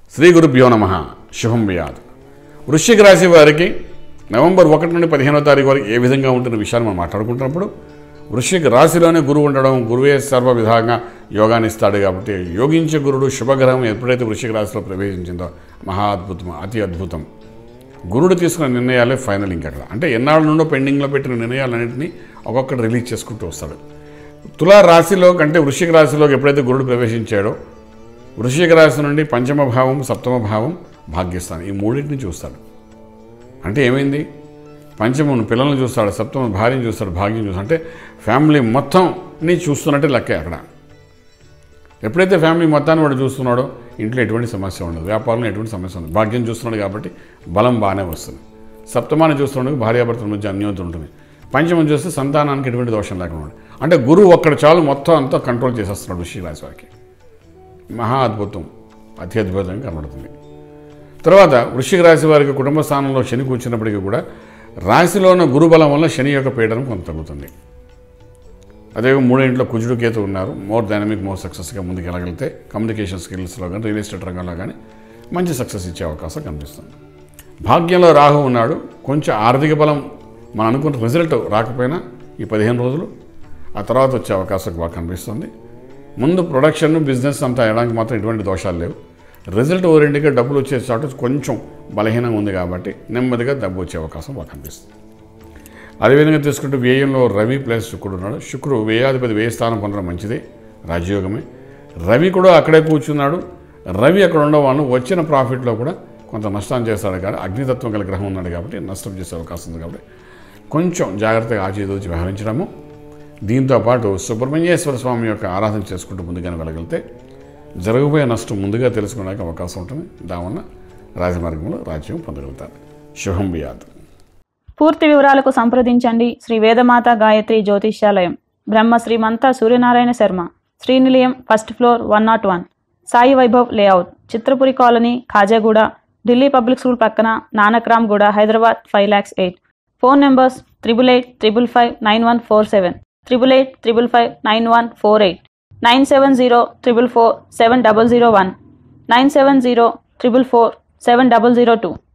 శ్రీ గురుభ్యో నమ శుభం వ్యాధ్ వృశ్చిక రాశి వారికి నవంబర్ ఒకటి నుండి పదిహేనో తారీఖు వరకు ఏ విధంగా ఉంటున్న విషయాన్ని మనం మాట్లాడుకుంటున్నప్పుడు వృశ్చిక రాశిలోనే గురువు ఉండడం గురువే సర్వ విధంగా యోగాన్ని ఇస్తాడు కాబట్టి యోగించే గురుడు శుభగ్రహం ఎప్పుడైతే వృశ్చిక రాశిలో ప్రవేశించిందో మహా అద్భుతం అతి అద్భుతం గురుడు తీసుకున్న నిర్ణయాలే ఫైనల్ ఇంకక్కడ అంటే ఎన్నాళ్ళ నుండో పెండింగ్లో పెట్టిన నిర్ణయాలన్నింటినీ ఒక్కొక్కటి రిలీజ్ చేసుకుంటూ వస్తాడు తులా రాశిలో కంటే వృశ్చిక రాశిలోకి ఎప్పుడైతే గురుడు ప్రవేశించాడో వృశ్చిక రాశి నుండి పంచమ భావం సప్తమ భావం భాగ్యస్థానం ఈ మూడింటిని చూస్తాడు అంటే ఏమైంది పంచమను పిల్లల్ని చూస్తాడు సప్తమ భార్యను చూస్తాడు భాగ్యం చూస్తాడు అంటే ఫ్యామిలీ మొత్తంని చూస్తున్నట్టే లెక్క అక్కడ ఎప్పుడైతే ఫ్యామిలీ మొత్తాన్ని వాడు చూస్తున్నాడో ఇంట్లో ఎటువంటి సమస్య ఉండదు వ్యాపారంలో ఎటువంటి సమస్య ఉండదు భాగ్యం చూస్తున్నాడు కాబట్టి బలం బాగానే వస్తుంది సప్తమాన్ని చూస్తున్నాడు భార్యాభర్తల మధ్య అన్యోన్యత ఉంటుంది పంచమం చూస్తే సంతానానికి ఎటువంటి దోషం లేకుండా ఉంటుంది. అంటే గురువు ఒక్కడ చాలు మొత్తం అంతా కంట్రోల్ చేసేస్తున్నాడు వృషిక రాశి వారికి మహా అద్భుతం అతి అద్భుతంగా కనబడుతుంది తర్వాత వృశ్చిక రాశి వారికి కుటుంబ స్థానంలో శని కూర్చున్నప్పటికీ కూడా రాశిలో ఉన్న గురుబలం వల్ల శని యొక్క పీడనం కొంత తగ్గుతుంది అదే మూడో ఇంట్లో కుజుడు కేతు ఉన్నారు మోర్ డైనమిక్ మోర్ సక్సెస్గా ముందుకెళ్ళగలిగితే కమ్యూనికేషన్ స్కిల్స్లో కానీ రియల్ ఎస్టేట్ రంగంలో కానీ మంచి సక్సెస్ ఇచ్చే అవకాశం కనిపిస్తుంది భాగ్యంలో రాహు ఉన్నాడు కొంచెం ఆర్థిక బలం మనం అనుకున్న రిజల్ట్ రాకపోయినా ఈ పదిహేను రోజులు ఆ తర్వాత వచ్చే అవకాశం బాగా కనిపిస్తుంది ముందు ప్రొడక్షన్ బిజినెస్ అంతా వేయడానికి మాత్రం ఎటువంటి దోషాలు లేవు రిజల్ట్ ఓరియంట్గా డబ్బులు వచ్చే చోట కొంచెం బలహీనంగా ఉంది కాబట్టి నెమ్మదిగా డబ్బు వచ్చే అవకాశం బాగా కనిపిస్తుంది అదేవిధంగా తీసుకుంటే వ్యయంలో రవి ప్లస్ శుక్రుడు ఉన్నాడు శుక్రుడు వ్యయాధిపతి వ్యయ స్థానం పొందడం మంచిదే రాజయోగమే రవి కూడా అక్కడే కూర్చున్నాడు రవి అక్కడ ఉండడం వలన వచ్చిన ప్రాఫిట్లో కూడా కొంత నష్టాన్ని చేస్తాడు కానీ అగ్నితత్వం గల గ్రహం ఉన్నాడు కాబట్టి నష్టం చేసే అవకాశం ఉంది కాబట్టి కొంచెం జాగ్రత్తగా ఆచితూచి వ్యవహరించడము దీంతో పాటు సుబ్రహ్మణ్యేశ్వర స్వామి యొక్క ఆరాధన చేసుకుంటూ ముందుగానే వెళ్ళగలిగితే జరగబోయే నష్టం ముందుగా తెలుసుకోవడానికి అవకాశం ఉంటుంది దానివల్ల రాజమార్గంలో రాజ్యం పొందగలుగుతారు శుభం బియాద్ పూర్తి వివరాలకు సంప్రదించండి Shri Vedamata Gayatri Jyotishyalayam Brahma Shrimantha Suryanarayana Sharma Srinilayam first floor one nought one Sai Vaibhav layout Chitrapuri colony Khajaguda Delhi public school పక్కన Nanakramguda Hyderabad five lakhs eight phone numbers triple eight triple five nine one four seven triple eight triple five nine one four eight nine seven zero triple four seven double zero one nine seven zero triple four seven double zero two